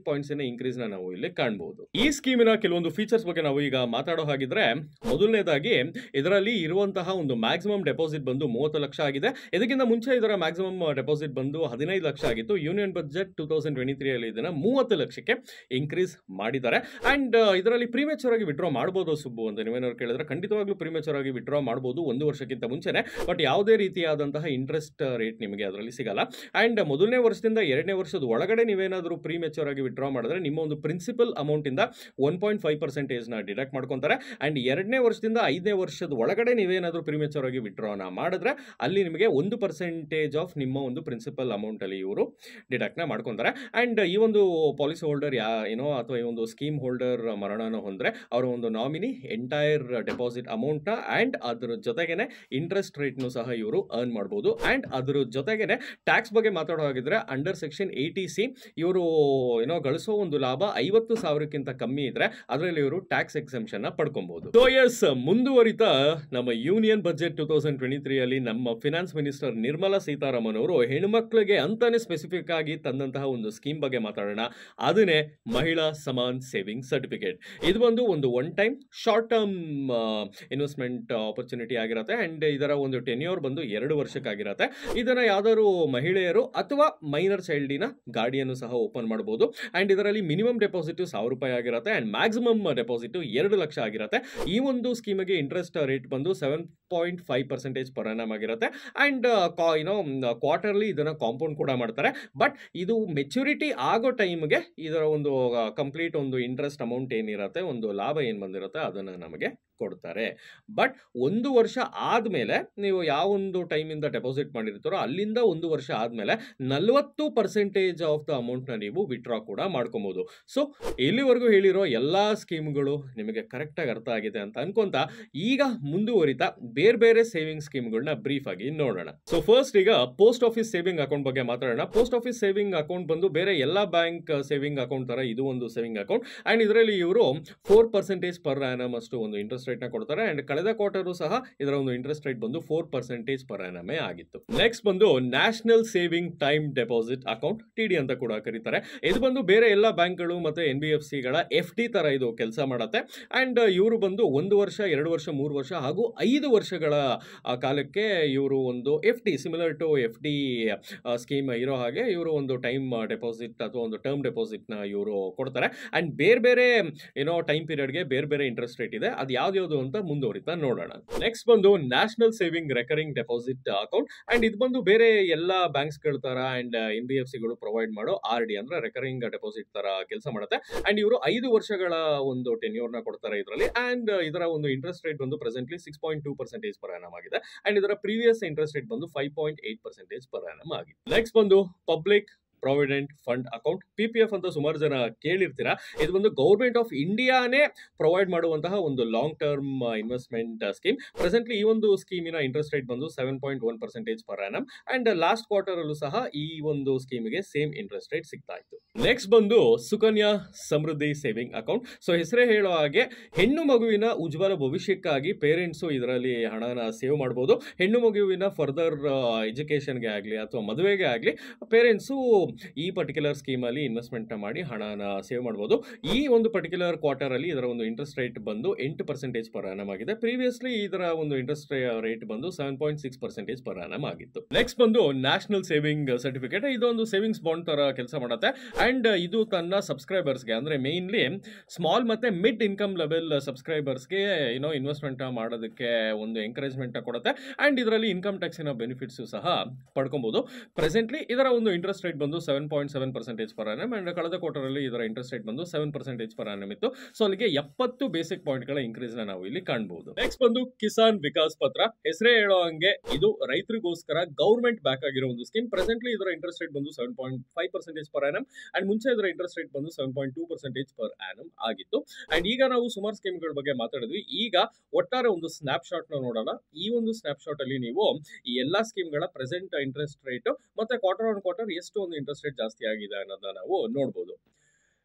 ಪಾಯಿಂಟ್ಸ್ ಇನ್ಕ್ರೀಸ್ ನ ನಾವು ಇಲ್ಲಿ ಕಾಣಬಹುದು ಈ ಸ್ಕೀಮಿನ ಕೆಲವೊಂದು ಫೀಚರ್ಸ್ ಬಗ್ಗೆ ನಾವು ಈಗ ಮಾತಾಡೋ ಹಾಗಿದ್ರೆ ಮೊದಲನೇದಾಗಿ ಇದರಲ್ಲಿ ಇರುವಂತಹ ಒಂದು ಮ್ಯಾಕ್ಸಿಮಮ್ ಡೆಪಾಸಿಟ್ ಬಂದು ಮೂವತ್ತು ಲಕ್ಷ ಆಗಿದೆ ಇದಕ್ಕಿಂತ ಮುಂಚೆ ಇದರ ಮ್ಯಾಕ್ಸಿಮಮ್ ಡೆಪಾಸಿಟ್ ಬಂದು ಹದಿನೈದು ಲಕ್ಷ ಆಗಿತ್ತು union budget two thousand twenty three ಅಲ್ಲಿ ಇದನ್ನ ಮೂವತ್ತು ಲಕ್ಷಕ್ಕೆ ಇನ್ಕ್ರೀಸ್ ಮಾಡಿದ್ದಾರೆ ಅಂಡ್ ಇದರಲ್ಲಿ ಪ್ರೀಮೇಚರ್ ಆಗಿ ವಿಡ್ರಾ ಮಾಡಬಹುದು ಸುಬ್ಬು ಅಂತ ನೀವೇನಾದ್ರು ಕೇಳಿದ್ರೆ ಖಂಡಿತವಾಗ್ಲೂ ಪ್ರೀಮೇಚರ್ ಆಗಿ ವಿಡ್ರಾ ಮಾಡಬಹುದು ಒಂದು ವರ್ಷಕ್ಕಿಂತ ಮುಂಚೆನೆ ಬಟ್ ಯಾವುದೇ ರೀತಿಯಾದಂತಹ ಇಂಟ್ರೆಸ್ಟ್ ರೇಟ್ ನಿಮಗೆ ಅದರಲ್ಲಿ ಸಿಗಲ್ಲ ಅಂಡ್ ಮೊದಲನೇ ವರ್ಷದಿಂದ ಎರಡನೇ ವರ್ಷದ ಒಳಗಡೆ ನೀವೇನಾದರೂ ಪ್ರೀಮೇಚರ್ ಆಗಿ ವಿಡ್ರಾ ಮಾಡಿದ್ರೆ ನಿಮ್ಮ ಒಂದು ಪ್ರಿನ್ಸಿಪಲ್ ಅಮೌಂಟ್ ಇಂದ ಒನ್ ಪಾಯಿಂಟ್ ಫೈವ್ ಪರ್ಸೆಂಟೇಜ್ ನ ಡಿಡಕ್ಟ್ ಮಾಡ್ಕೊಂತಾರೆ ಅಂಡ್ ಎರಡನೇ ವರ್ಷದಿಂದ ಐದನೇ ವರ್ಷದ ಒಳಗಡೆ ನೀವೇನಾದರೂ ಪ್ರೀಮೇಚರ್ ಆಗಿ ವಿಡ್ರಾನ ಮಾಡಿದ್ರೆ ಅಲ್ಲಿ ನಿಮಗೆ ಒಂದು ಪರ್ಸೆಂಟೇಜ್ ಆಫ್ ನಿಮ್ಮ ಒಂದು ಪ್ರಿನ್ಸಿಪಲ್ ಅಮೌಂಟ್ ಅಲ್ಲಿ ಇವರು ಡಿಡಕ್ಟ್ ನ ಮಾಡ್ಕೊಂತಾರೆ ಅಂಡ್ ಈ ಒಂದು ಪಾಲಿಸಿ ಹೋಲ್ಡರ್ ಯಾ ಏನೋ ಅಥವಾ ಈ ಒಂದು ಸ್ಕೀಮ್ ಹೋಲ್ಡರ್ ಮರಣನ ಹೊಂದ್ರೆ ಅವರ ಒಂದು ನಾಮಿನಿ ಎಂಟೈರ್ ಡೆಪಾಸಿಟ್ ಅಮೌಂಟ್ ನ ಅಂಡ್ ಅದ್ರ ಜೊತೆಗೇನೆ ಇಂಟ್ರೆಸ್ಟ್ ರೇಟ್ನು ಸಹ ಇವರು ಅರ್ನ್ ಮಾಡಬಹುದು ಅಂಡ್ ಅದ್ರ ಜೊತೆಗೇನೆ ಟ್ಯಾಕ್ಸ್ ಬಗ್ಗೆ ಮಾತಾಡೋ ಹಾಗಿದ್ರೆ ಅಂಡರ್ ಸೆಕ್ಷನ್ ಏಯ್ಟಿ ಸಿ ಇವರು ಏನೋ ಗಳಿಸೋ ಒಂದು ಲಾಭ ಐವತ್ತು ಸಾವಿರಕ್ಕಿಂತ ಕಮ್ಮಿ ಇದ್ರೆ ಅದರಲ್ಲಿ ಇವರು ಟ್ಯಾಕ್ಸ್ ಎಕ್ಸೆಂಪ್ಷನ್ ನ ಪಡ್ಕೊಬಹುದು ಸೊ ಎಸ್ ಮುಂದುವರಿತಾ ನಮ್ಮ union budget two thousand twenty three ಅಲ್ಲಿ ನಮ್ಮ ಫಿನಾನ್ಸ್ ಮಿನಿಸ್ಟರ್ ನಿರ್ಮಲಾ ಸೀತಾರಾಮನ್ ಅವರು ಹೆಣ್ಮಕ್ಳಿಗೆ ಅಂತಾನೆ ಸ್ಪೆಸಿಫಿಕ್ ಆಗಿ ತಂದಂತಹ ಒಂದು ಸ್ಕೀಮ್ ಬಗ್ಗೆ ಮಾತಾಡೋಣ ಅದನ್ನೇ ಮಹಿಳಾ ಸಮಾನ್ ಸೇವಿಂಗ್ ಸರ್ಟಿಫಿಕೇಟ್ ಇದು ಬಂದು ಒಂದು one time short term investment opportunity ಆಗಿರುತ್ತೆ ಅಂಡ್ ಇದರ ಒಂದು ಟೆನ್ಯೂರ್ ಬಂದು ಎರಡು ವರ್ಷಕ್ಕಾಗಿರುತ್ತೆ ಇದನ್ನ ಯಾವ್ದಾದ್ರು ಮಹಿಳೆಯರು ಅಥವಾ ಮೈನರ್ ಚೈಲ್ಡಿನ ಗಾಡಿಯನ್ನು ಸಹ ಓಪನ್ ಮಾಡಬಹುದು ಅಂಡ್ ಇದರಲ್ಲಿ ಮಿನಿಮಮ್ ಡೆಪಾಸಿಟ್ ಸಾವಿರ ರೂಪಾಯಿ ಆಗಿರುತ್ತೆ ಅಂಡ್ ಮ್ಯಾಕ್ಸಿಮಮ್ ಡೆಪಾಸಿಟ್ ಎರಡು ಲಕ್ಷ ಆಗಿರುತ್ತೆ ಈ ಒಂದು ಸ್ಕೀಮಿಗೆ ಇಂಟ್ರೆಸ್ಟ್ ರೇಟ್ ಬಂದು seven point five percentage per annum ಆಗಿರುತ್ತೆ ಅಂಡ್ ಏನೋ ಕ್ವಾರ್ಟರ್ಲಿ ಇದನ್ನ ಕಾಂಪೌಂಡ್ ಕೂಡ ಮಾಡ್ತಾರೆ ಬಟ್ ಇದು ಮೆಚುರಿಟಿ ಆಗೋ ಟೈಮ್ಗೆ ಇದರ ಒಂದು ಕಂಪ್ಲೀಟ್ ಒಂದು ಇಂಟ್ರೆಸ್ಟ್ ಅಮೌಂಟ್ ಏನಿರುತ್ತೆ ಒಂದು ಲಾಭ ಏನು ಬಂದಿರುತ್ತೆ ಅದನ್ನು ನಮಗೆ ಕೊಡ್ತಾರೆ ಬಟ್ ಒಂದು ವರ್ಷ ಆದಮೇಲೆ ನೀವು ಯಾವೊಂದು ಟೈಮಿಂದ ಡೆಪಾಸಿಟ್ ಮಾಡಿರ್ತಾರೋ ಅಲ್ಲಿಂದ ಒಂದು ವರ್ಷ ಆದಮೇಲೆ ನಲವತ್ತು ಪರ್ಸೆಂಟೇಜ್ ಆಫ್ ದ ಅಮೌಂಟ್ನ ನೀವು ವಿಡ್ರಾ ಕೂಡ ಮಾಡ್ಕೊಬೋದು ಸೊ ಇಲ್ಲಿವರೆಗೂ ಹೇಳಿರೋ ಎಲ್ಲ ಸ್ಕೀಮ್ಗಳು ನಿಮಗೆ ಕರೆಕ್ಟಾಗಿ ಅರ್ಥ ಆಗಿದೆ ಅಂತ ಅನ್ಕೊಂತ ಈಗ ಮುಂದುವರಿತಾ ಬೇರೆ ಬೇರೆ ಸೇವಿಂಗ್ ಸ್ಕೀಮ್ಗಳನ್ನ ಬ್ರೀಫ್ ಆಗಿ ನೋಡೋಣ ಸೊ ಫಸ್ಟ್ ಈಗ ಪೋಸ್ಟ್ ಆಫೀಸ್ ಸೇವಿಂಗ್ ಅಕೌಂಟ್ ಬಗ್ಗೆ ಮಾತಾಡೋಣ ಪೋಸ್ಟ್ ಆಫೀಸ್ ಸೇವಿಂಗ್ ಅಕೌಂಟ್ ಬಂದು ಬೇರೆ ಎಲ್ಲ ಬ್ಯಾಂಕ್ ಸೇವಿಂಗ್ ಅಕೌಂಟ್ ತರ ಇದು ಒಂದು ಸೇವಿಂಗ್ ಅಕೌಂಟ್ ಅಂಡ್ ಇದರಲ್ಲಿ ಇವರು ಫೋರ್ ಪರ್ಸೆಂಟೇಜ್ ಪರ್ ಆನಮ್ ಅಷ್ಟು ಒಂದು ಇಂಟ್ರೆಸ್ಟ್ ರೇಟ್ ನ ಕೊಡ್ತಾರೆ ಅಂಡ್ ಕಳೆದ ಕ್ವಾರ್ಟರ್ ಸಹ ಇದರ ಒಂದು ಇಂಟ್ರೆಸ್ಟ್ ರೇಟ್ ಬಂದು ಫೋರ್ ಪರ್ಸೆಂಟೇಜ್ ಪರ್ ಆನಮೇ ಆಗಿತ್ತು ನೆಕ್ಸ್ಟ್ ಬಂದು national saving time deposit account T D ಅಂತ ಕೂಡ ಕರೀತಾರೆ ಇದು ಬಂದು ಬೇರೆ ಎಲ್ಲ ಬ್ಯಾಂಕ್ಗಳು ಮತ್ತೆ ಎನ್ ಬಿ ಎಫ್ ಸಿಗಳ ಎಫ್ ಡಿ ತರ ಇದು ಕೆಲಸ ಮಾಡುತ್ತೆ ಅಂಡ್ ಇವರು ಬಂದು ಒಂದು ವರ್ಷ ಎರಡು ವರ್ಷ ಮೂರು ವರ್ಷ ಹಾಗೂ ಐದು ವರ್ಷಗಳ ಆ, ಕಾಲಕ್ಕೆ ಇವರು ಒಂದು F D similar to F D scheme ಇರೋ ಹಾಗೆ ಇವರು ಒಂದು ಟೈಮ್ ಡೆಪಾಸಿಟ್ ಅಥವಾ ಒಂದು ಟರ್ಮ್ ಡೆಪಾಸಿಟ್ನ ಇವರು ಕೊಡ್ತಾರೆ ಅಂಡ್ ಬೇರೆ ಬೇರೆ ಏನೋ ಟೈಮ್ ಪೀರಿಯಡ್ಗೆ ಬೇರೆ ಬೇರೆ ಇಂಟ್ರೆಸ್ಟ್ ರೇಟ್ ಇದೆ ಅದು ಯಾವ್ದು ಅಂತ ಮುಂದುವರಿತಾ ನೋಡೋಣ ನೆಕ್ಸ್ಟ್ ಬಂದು national saving recurring deposit account and ಇದು ಬಂದು ಬೇರೆ ಎಲ್ಲ ಬ್ಯಾಂಕ್ಸ್ಗಳ ತರ ಅಂಡ್ ಎನ್ ಬಿ ಎಫ್ ಸಿಗಳು ಪ್ರೊವೈಡ್ ಮಾಡೋ ಆರ್ ಡಿ ಅಂದ್ರೆ ರೆಕರಿಂಗ್ ಡೆಪಾಸಿಟ್ ತರ ಕೆಲಸ ಮಾಡುತ್ತೆ ಅಂಡ್ ಇವರು ಐದು ವರ್ಷಗಳ ಒಂದು ಟೆನ್ಯೂರ್ ನ ಕೊಡ್ತಾರೆ ಇದರಲ್ಲಿ ಅಂಡ್ ಇದರ ಒಂದು ಇಂಟ್ರೆಸ್ಟ್ ರೇಟ್ ಬಂದು presently six point two percentage per annum ಆಗಿದೆ ಅಂಡ್ ಇದರ ಪ್ರೀವಿಯಸ್ ಇಂಟ್ರೆಸ್ಟ್ ರೇಟ್ ಬಂದು five point eight percentage per annum ಆಗಿದೆ ನೆಕ್ಸ್ಟ್ ಬಂದು public provident fund account P P F ಅಂತ ಸುಮಾರು ಜನ ಕೇಳಿರ್ತೀರಾ ಇದು ಒಂದು ಗೌರ್ಮೆಂಟ್ ಆಫ್ ಇಂಡಿಯಾನೇ ಪ್ರೊವೈಡ್ ಮಾಡುವಂತಹ ಒಂದು long term investment scheme presently ಈ ಒಂದು ಸ್ಕೀಮಿನ ಇಂಟ್ರೆಸ್ಟ್ ರೇಟ್ ಬಂದು seven point one percentage per annum and last quarter ಅಲ್ಲೂ ಸಹ ಈ ಒಂದು ಸ್ಕೀಮಿಗೆ ಸೇಮ್ ಇಂಟ್ರೆಸ್ಟ್ ರೇಟ್ ಸಿಗ್ತಾ ಇತ್ತು ನೆಕ್ಸ್ಟ್ ಬಂದು Sukanya Samriddhi saving account so ಹೆಸರೇ ಹೇಳೋ ಹಾಗೆ ಹೆಣ್ಣು ಮಗುವಿನ ಉಜ್ವಲ ಭವಿಷ್ಯಕ್ಕಾಗಿ ಪೇರೆಂಟ್ಸು ಇದರಲ್ಲಿ ಹಣನ ಸೇವ್ ಮಾಡ್ಬೋದು ಹೆಣ್ಣು ಮಗುವಿನ ಫರ್ದರ್ ಎಜುಕೇಷನ್ಗೆ ಆಗಲಿ ಅಥವಾ ಮದುವೆಗೆ ಆಗಲಿ ಪೇರೆಂಟ್ಸು ಈ ಪರ್ಟಿಕ್ಯುಲರ್ ಸ್ಕೀಮಲ್ಲಿ ಇನ್ವೆಸ್ಟ್ಮೆಂಟ್ ಮಾಡಿ ಹಣನ ಸೇವ್ ಮಾಡ್ಬೋದು ಈ ಒಂದು ಪರ್ಟಿಕ್ಯುಲರ್ ಕ್ವಾರ್ಟರ್ ಅಲ್ಲಿ ಇದರ ಒಂದು ಇಂಟ್ರೆಸ್ಟ್ ರೇಟ್ ಬಂದು ಎಂಟು ಪರ್ಸೆಂಟೇಜ್ ಪರ್ ಆನಮ್ ಆಗಿದೆ ಪ್ರೀವಿಯಸ್ಲಿ ಇದರ ಒಂದು ಇಂಟ್ರೆಸ್ಟ್ ರೇಟ್ ಬಂದು seven point six percentage per annum ಆಗಿತ್ತು ನೆಕ್ಸ್ಟ್ ಬಂದು ನ್ಯಾಷನಲ್ ಸೇವಿಂಗ್ ಸರ್ಟಿಫಿಕೇಟ್ ಇದೊಂದು ಸೇವಿಂಗ್ಸ್ ಬಾಂಡ್ ತರ ಕೆಲಸ ಮಾಡುತ್ತೆ ಅಂಡ್ ಇದು ತನ್ನ ಸಬ್ಸ್ಕ್ರೈಬರ್ಸ್ಗೆ ಅಂದ್ರೆ ಮೇನ್ಲಿ ಸ್ಮಾಲ್ ಮತ್ತೆ ಮಿಡ್ ಇನ್ಕಮ್ ಲೆವೆಲ್ ಸಬ್ಸ್ಕ್ರೈಬರ್ಸ್ಗೆ ಏನೋ ಇನ್ವೆಸ್ಟ್ಮೆಂಟ್ ಮಾಡೋದಕ್ಕೆ ಒಂದು ಎಂಕರೇಜ್ಮೆಂಟ್ ಕೊಡುತ್ತೆ ಅಂಡ್ ಇದರಲ್ಲಿ ಇನ್ಕಮ್ ಟ್ಯಾಕ್ಸಿನ ಬೆನಿಫಿಟ್ಸ್ ಸಹ ಪಡ್ಕೊಬಹುದು ಪ್ರೆಸೆಂಟ್ಲಿ ಇದರ ಒಂದು ಇಂಟ್ರೆಸ್ಟ್ ರೇಟ್ ಬಂದು seven point seven percentage per annum and ಕಳೆದ ಕ್ವಾರ್ಟರ್ ಅಲ್ಲಿ ಇದರ ಇಂಟ್ರೆಸ್ಟ್ ರೇಟ್ ಬಂದು ಸೆವೆನ್ ಪರ್ಸೆಂಟೇಜ್ ಪರ್ ಆನಮ್ ಇತ್ತು ಸೊ ಅಲ್ಲಿಗೆ ಎಪ್ಪತ್ತು ಬೇಸಿಕ್ ಪಾಯಿಂಟ್ ಗಳ ಇನ್ಕ್ರೀಸ್ ನ ನಾವು ಇಲ್ಲಿ ಕಾಣಬಹುದು ನೆಕ್ಸ್ಟ್ ಬಂದು ಕಿಸಾನ್ ವಿಕಾಸ್ ಪತ್ರ ಹೆಸರೇ ಹೇಳೋ ಹಂಗೆ ಇದು ರೈತರಿಗೋಸ್ಕರ ಗೌರ್ಮೆಂಟ್ ಬ್ಯಾಕ್ ಆಗಿರೋ ಒಂದು ಸ್ಕೀಮ್ ಪ್ರೆಸೆಂಟ್ಲಿ ಇದರ ಇಂಟ್ರೆಸ್ಟ್ ರೇಟ್ ಬಂದು seven point five percentage per annum and ಮುಂಚೆ ಇದರ ಇಂಟ್ರೆಸ್ಟ್ ರೇಟ್ ಬಂದು seven point two percentage per annum ಆಗಿತ್ತು ಅಂಡ್ ಈಗ ನಾವು ಸುಮಾರು ಸ್ಕೀಮ್ಗಳ ಬಗ್ಗೆ ಮಾತಾಡಿದ್ವಿ ಈಗ ಒಟ್ಟಾರೆ ಒಂದು ಸ್ನಾಪ್ ಶಾಟ್ ನ ನೋಡೋಣ ಈ ಒಂದು ಸ್ನಾಪ್ ಶಾಟ್ ಅಲ್ಲಿ ನೀವು ಈ ಎಲ್ಲಾ ಸ್ಕೀಮ್ಗಳ ಪ್ರೆಸೆಂಟ್ ಇಂಟ್ರೆಸ್ಟ್ ರೇಟ್ ಮತ್ತೆ ಕ್ವಾರ್ಟರ್ ಆನ್ ಕ್ವಾರ್ಟರ್ ಎಷ್ಟು ಒಂದು ಇಂಟ್ರೆಸ್ಟ್ ರೇಟ್ ಜಾಸ್ತಿ ಆಗಿದೆ ಅನ್ನೋದನ್ನ ನಾವು ನೋಡಬಹುದು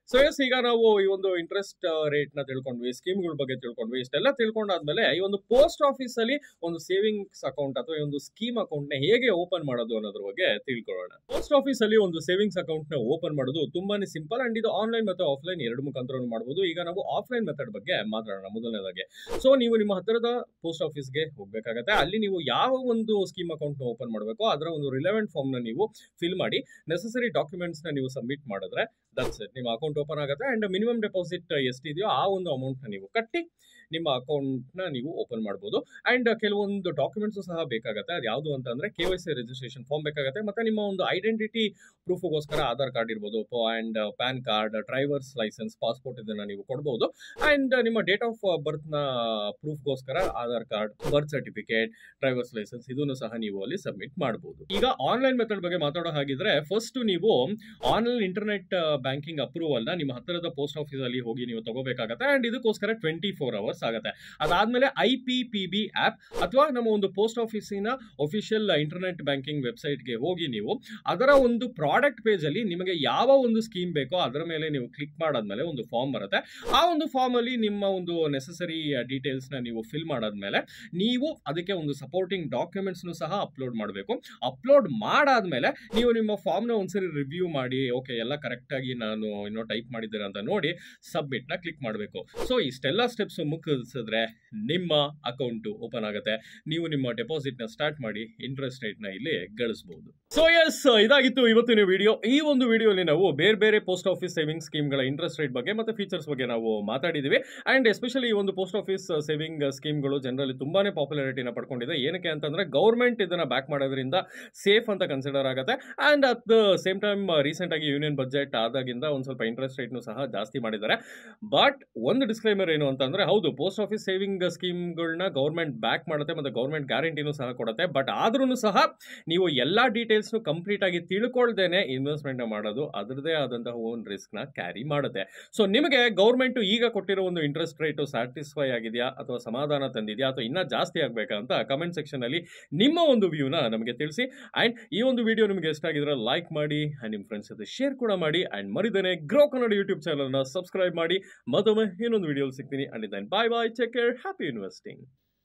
ಸೊ ಎಸ್ ಈಗ ನಾವು ಈ ಒಂದು ಇಂಟ್ರೆಸ್ಟ್ ರೇಟ್ ನ ತಿಳ್ಕೊಂಡ್ವಿ ಸ್ಕೀಮ್ಗಳ ಬಗ್ಗೆ ತಿಳ್ಕೊಂಡ್ವಿ ಇಷ್ಟೆಲ್ಲ ತಿಳ್ಕೊಂಡಾದ್ಮೇಲೆ ಈ ಒಂದು ಪೋಸ್ಟ್ ಆಫೀಸ್ ಅಲ್ಲಿ ಒಂದು ಸೇವಿಂಗ್ಸ್ ಅಕೌಂಟ್ ಅಥವಾ ಈ ಒಂದು ಸ್ಕೀಮ್ ಅಕೌಂಟ್ ನ ಹೇಗೆ ಓಪನ್ ಮಾಡೋದು ಅನ್ನೋದ್ರ ಬಗ್ಗೆ ತಿಳ್ಕೊಳ್ಳೋಣ ಪೋಸ್ಟ್ ಆಫೀಸ್ ಅಲ್ಲಿ ಒಂದು ಸೇವಿಂಗ್ಸ್ ಅಕೌಂಟ್ ನ ಓಪನ್ ಮಾಡೋದು ತುಂಬಾನೇ ಸಿಂಪಲ್ ಅಂಡ್ ಇದು ಆನ್ಲೈನ್ ಮತ್ತು ಆಫ್ಲೈನ್ ಎರಡು ಮುಖಾಂತರ ಮಾಡಬಹುದು ಈಗ ನಾವು ಆಫ್ಲೈನ್ ಮೆಥಡ್ ಬಗ್ಗೆ ಮಾತಾಡೋಣ ಮೊದಲನೇದಾಗಿ ಸೊ ನೀವು ನಿಮ್ಮ ಹತ್ತಿರದ ಪೋಸ್ಟ್ ಆಫೀಸ್ಗೆ ಹೋಗ್ಬೇಕಾಗತ್ತೆ ಅಲ್ಲಿ ನೀವು ಯಾವ ಒಂದು ಸ್ಕೀಮ್ ಅಕೌಂಟ್ ನ ಓಪನ್ ಮಾಡಬೇಕು ಅದರ ಒಂದು ರಿಲೆವೆಂಟ್ ಫಾರ್ಮ್ ನ ನೀವು ಫಿಲ್ ಮಾಡಿ ನೆಸಸರಿ ಡಾಕ್ಯುಮೆಂಟ್ಸ್ ನ ನೀವು ಸಬ್ಮಿಟ್ ಮಾಡಿದ್ರೆ ದಟ್ಸ್ ಇಟ್ ನಿಮ್ಮ ಅಕೌಂಟ್ ಓಪನ್ ಆಗುತ್ತೆ ಅಂಡ್ ಮಿನಿಮಮ್ ಡೆಪಾಸಿಟ್ ಎಷ್ಟಿದೆಯೋ ಆ ಒಂದು ಅಮೌಂಟ್ ನ ನೀವು ಕಟ್ಟಿ ನಿಮ್ಮ ಅಕೌಂಟ್ ನ ನೀವು ಓಪನ್ ಮಾಡಬಹುದು ಅಂಡ್ ಕೆಲವೊಂದು ಡಾಕ್ಯುಮೆಂಟ್ಸ್ ಸಹ ಬೇಕಾಗುತ್ತೆ ಅದು ಯಾವುದು ಅಂತ ಅಂದ್ರೆ K Y C registration form ಬೇಕಾಗುತ್ತೆ ಮತ್ತೆ ನಿಮ್ಮ ಒಂದು ಐಡೆಂಟಿಟಿ ಪ್ರೂಫ್ಗೋಸ್ಕರ ಆಧಾರ್ ಕಾರ್ಡ್ ಇರ್ಬೋದು and PAN card driver's license passport ಇದನ್ನ ನೀವು ಕೊಡಬಹುದು ಅಂಡ್ ನಿಮ್ಮ ಡೇಟ್ ಆಫ್ ಬರ್ತ್ ನ ಪ್ರೂಫ್ಗೋಸ್ಕರ Aadhaar card birth certificate driver's license ಇದನ್ನು ಸಹ ನೀವು ಅಲ್ಲಿ ಸಬ್ಮಿಟ್ ಮಾಡಬಹುದು ಈಗ ಆನ್ಲೈನ್ ಮೆಥಡ್ ಬಗ್ಗೆ ಮಾತಾಡೋ ಹಾಗಿದ್ರೆ ಫಸ್ಟ್ ನೀವು ಆನ್ಲೈನ್ ಇಂಟರ್ನೆಟ್ ಬ್ಯಾಂಕಿಂಗ್ ಅಪ್ರೂವಲ್ ನ ನಿಮ್ಮ ಹತ್ತಿರದ ಪೋಸ್ಟ್ ಆಫೀಸ್ ಅಲ್ಲಿ ಹೋಗಿ ನೀವು ತಗೋಬೇಕಾಗತ್ತೆ ಅಂಡ್ ಇದಕ್ಕೋಸ್ಕರ ಟ್ವೆಂಟಿ ಫೋರ್ ಅವರ್ಸ್ ಆಗುತ್ತೆ ಅದಾದ್ಮೇಲೆ I P P B app ಅಥವಾ ನಮ್ಮ ಒಂದು ಪೋಸ್ಟ್ ಆಫೀಸಿನ ಒಫಿಷಿಯಲ್ ಇಂಟರ್ನೆಟ್ ಬ್ಯಾಂಕಿಂಗ್ ವೆಬ್ಸೈಟ್ಗೆ ಹೋಗಿ ನೀವು ಅದರ ಒಂದು ಪ್ರಾಡಕ್ಟ್ ಪೇಜ್ ಅಲ್ಲಿ ನಿಮಗೆ ಯಾವ ಒಂದು ಸ್ಕೀಮ್ ಬೇಕೋ ಅದರ ಮೇಲೆ ನೀವು ಕ್ಲಿಕ್ ಮಾಡಾದ್ಮೇಲೆ ಒಂದು ಫಾರ್ಮ್ ಬರುತ್ತೆ ಆ ಒಂದು ಫಾರ್ಮ್ ಅಲ್ಲಿ ನಿಮ್ಮ ಒಂದು ನೆಸಸರಿ ಡೀಟೇಲ್ಸ್ ನ ನೀವು ಫಿಲ್ ಮಾಡಾದ್ಮೇಲೆ ನೀವು ಅದಕ್ಕೆ ಒಂದು ಸಪೋರ್ಟಿಂಗ್ ಡಾಕ್ಯುಮೆಂಟ್ಸ್ ಸಹ ಅಪ್ಲೋಡ್ ಮಾಡಬೇಕು ಅಪ್ಲೋಡ್ ಮಾಡಾದ್ಮೇಲೆ ನೀವು ನಿಮ್ಮ ಫಾರ್ಮ್ ನ ಒಂದ್ಸರಿ ರಿವ್ಯೂ ಮಾಡಿ ಓಕೆ ಎಲ್ಲ ಕರೆಕ್ಟ್ ಆಗಿ ನಾನು ಇನ್ನೂ ಟೈಪ್ ಮಾಡಿದ್ದೀರಾ ಅಂತ ನೋಡಿ ಸಬ್ಮಿಟ್ ನ ಕ್ಲಿಕ್ ಮಾಡಬೇಕು ಸೊ ಇಷ್ಟೆಲ್ಲ ಸ್ಟೆಪ್ಸ್ ಮುಗಿಸಿದ್ರೆ ನಿಮ್ಮ ಅಕೌಂಟ್ ಓಪನ್ ಆಗುತ್ತೆ ನೀವು ನಿಮ್ಮ ಡೆಪಾಸಿಟ್ ನ ಸ್ಟಾರ್ಟ್ ಮಾಡಿ ಇಂಟ್ರೆಸ್ಟ್ ರೇಟ್ ನ ಇಲ್ಲಿ ಗಳಿಸಬಹುದು ಸೊ ಎಸ್ ಇದಾಗಿತ್ತು ಇವತ್ತಿನ ವಿಡಿಯೋ ಈ ಒಂದು ವಿಡಿಯೋಲಿ ನಾವು ಬೇರೆ ಬೇರೆ ಪೋಸ್ಟ್ ಆಫೀಸ್ ಸೇವಿಂಗ್ ಸ್ಕೀಮ್ಗಳ ಇಂಟ್ರೆಸ್ಟ್ ರೇಟ್ ಬಗ್ಗೆ ಮತ್ತೆ ಫೀಚರ್ಸ್ ಬಗ್ಗೆ ನಾವು ಮಾತಾಡಿದೀವಿ ಅಂಡ್ ಎಸ್ಪೆಷಲಿ ಈ ಒಂದು ಪೋಸ್ಟ್ ಆಫೀಸ್ ಸೇವಿಂಗ್ ಸ್ಕೀಮ್ಗಳು ಜನರಲ್ಲಿ ತುಂಬಾನೇ ಪಾಪ್ಯುಲಾರಿಟಿನ ಪಡ್ಕೊಂಡಿದೆ ಏನಕ್ಕೆ ಅಂತಂದ್ರೆ ಗೌರ್ಮೆಂಟ್ ಇದನ್ನ ಬ್ಯಾಕ್ ಮಾಡೋದ್ರಿಂದ ಸೇಫ್ ಅಂತ ಕನ್ಸಿಡರ್ ಆಗುತ್ತೆ and at the same time recent ಆಗಿ ಯೂನಿಯನ್ ಬಜೆಟ್ ಆದಾಗಿಂದ ಒಂದು ಸ್ವಲ್ಪ ಇಂಟ್ರೆಸ್ಟ್ ರೇಟ್ನು ಸಹ ಜಾಸ್ತಿ ಮಾಡಿದ್ದಾರೆ ಬಟ್ ಒಂದು ಡಿಸ್ಕ್ಲೈಮರ್ ಏನು ಅಂತಂದ್ರೆ ಹೌದು ಪೋಸ್ಟ್ ಆಫೀಸ್ ಸೇವಿಂಗ್ ಸ್ಕೀಮ್ಗಳನ್ನ ಗೌರ್ಮೆಂಟ್ ಬ್ಯಾಕ್ ಮಾಡುತ್ತೆ ಮತ್ತೆ ಗೌರ್ಮೆಂಟ್ ಗ್ಯಾರಂಟಿನೂ ಸಹ ಕೊಡುತ್ತೆ ಬಟ್ ಆದ್ರೂ ಸಹ ನೀವು ಎಲ್ಲಾ ಡೀಟೇಲ್ಸ್ನು ಕಂಪ್ಲೀಟ್ ಆಗಿ ತಿಳ್ಕೊಳ್ದೇನೆ ಇನ್ವೆಸ್ಟ್ಮೆಂಟ್ ಮಾಡೋದು ಅದರದೇ ಆದಂತಹ ಓನ್ ರಿಸ್ಕ್ ನ ಕ್ಯಾರಿ ಮಾಡುತ್ತೆ ಸೊ ನಿಮಗೆ ಗೌರ್ಮೆಂಟ್ ಈಗ ಕೊಟ್ಟಿರೋ ಒಂದು ಇಂಟ್ರೆಸ್ಟ್ ರೇಟ್ ಸ್ಯಾಟಿಸ್ಫೈ ಆಗಿದೆಯಾ ಅಥವಾ ಸಮಾಧಾನ ತಂದಿದೆಯಾ ಅಥವಾ ಇನ್ನೂ ಜಾಸ್ತಿ ಆಗ್ಬೇಕಾ ಅಂತ ಕಮೆಂಟ್ ಸೆಕ್ಷನ್ ಅಲ್ಲಿ ನಿಮ್ಮ ಒಂದು ವ್ಯೂನ ನಮಗೆ ತಿಳಿಸಿ ಅಂಡ್ ಈ ಒಂದು ವಿಡಿಯೋ ನಿಮಗೆ ಇಷ್ಟ ಆಗಿದ್ರೆ ಲೈಕ್ ಮಾಡಿ ಅಂಡ್ ನಿಮ್ಮ ಫ್ರೆಂಡ್ಸ್ ಜೊತೆ ಶೇರ್ ಕೂಡ ಮಾಡಿ ಅಂಡ್ ಮರಿದೇನೆ ಗ್ರೋ ಕನ್ನಡ ಯೂಟ್ಯೂಬ್ ಚಾನಲ್ನ ಸಬ್ಸ್ಕ್ರೈಬ್ ಮಾಡಿ ಮತ್ತೊಮ್ಮೆ ಇನ್ನೊಂದು ವಿಡಿಯೋ ಸಿಗ್ತೀನಿ and then bye bye check care happy investing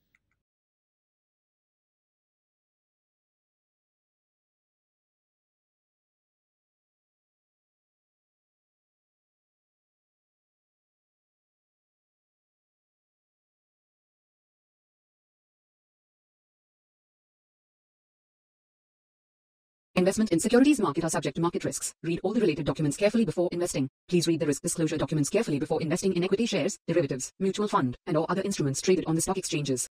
Investment in securities market are subject to market risks. Read all the related documents carefully before investing. Please read the risk disclosure documents carefully before investing in equity shares, derivatives, mutual fund, and or other instruments traded on the stock exchanges.